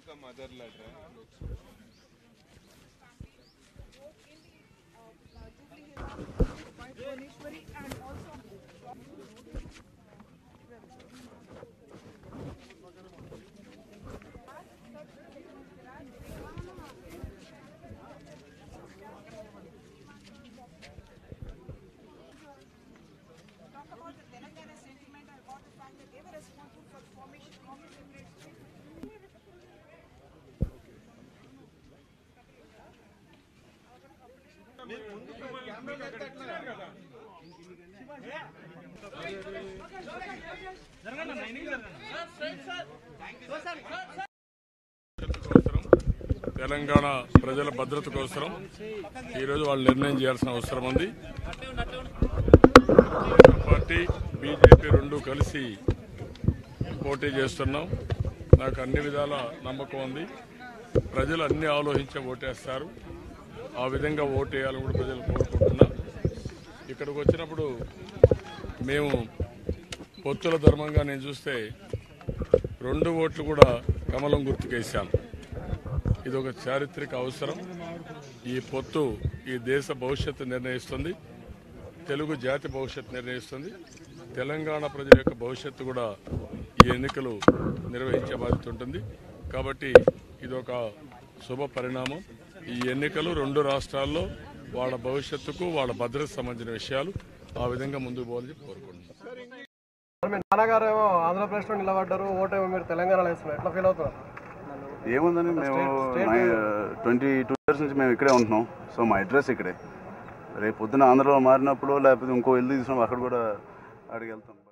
का मदर लड़ रहा है Bhubaneswari and also talk about the Telangana sentiment and about the fact that they were responsible for the formation of a separate state. అవసరం తెలంగాణ ప్రజల భద్రత కోసరం ఈరోజు వాళ్ళు నిర్ణయం చేయాల్సిన అవసరం ఉంది తెలుగుదేశం పార్టీ బీజేపీ రెండు కలిసి పోటీ చేస్తున్నాం నాకు అన్ని విధాల నమ్మకం ఉంది ప్రజలు అన్ని ఆలోచించి ఓటేస్తారు ఆ విధంగా ఓటేయాలని కూడా ప్రజలు కోరుకుంటున్నా ఇక్కడికి వచ్చినప్పుడు మేము పొత్తుల ధర్మంగా నేను చూస్తే రెండు ఓట్లు కూడా కమలం గుర్తుకేశాను ఇది ఒక చారిత్రక అవసరం ఈ పొత్తు ఈ దేశ భవిష్యత్తు నిర్ణయిస్తుంది తెలుగు జాతి భవిష్యత్తు నిర్ణయిస్తుంది తెలంగాణ ప్రజల యొక్క భవిష్యత్తు కూడా ఈ ఎన్నికలు నిర్వహించే బాధ్యత ఉంటుంది కాబట్టి ఇది ఒక శుభ పరిణామం ఈ ఎన్నికలు రెండు రాష్ట్రాల్లో వాళ్ళ భవిష్యత్తుకు వాళ్ళ భద్రత సంబంధించిన విషయాలు ఆ విధంగా ముందుకు పోవాలని చెప్పి కోరుకుంటున్నాను మరి మీ నాన్నగారు ఏమో ఆంధ్రప్రదేశ్లో నిలబడ్డారు ఓటేమో మీరు తెలంగాణలో వేస్తున్నారు ఎట్లా ఫీల్ అవుతున్నారు ఏముందని మేము ట్వంటీ టూ ఇయర్స్ నుంచి మేము ఇక్కడే ఉంటున్నాం సో మా అడ్రస్ ఇక్కడే రేపు పొద్దున ఆంధ్రలో మారినప్పుడు లేకపోతే ఇంకో ఇల్లు తీసుకున్నాం అక్కడ కూడా అడిగి వెళ్తాం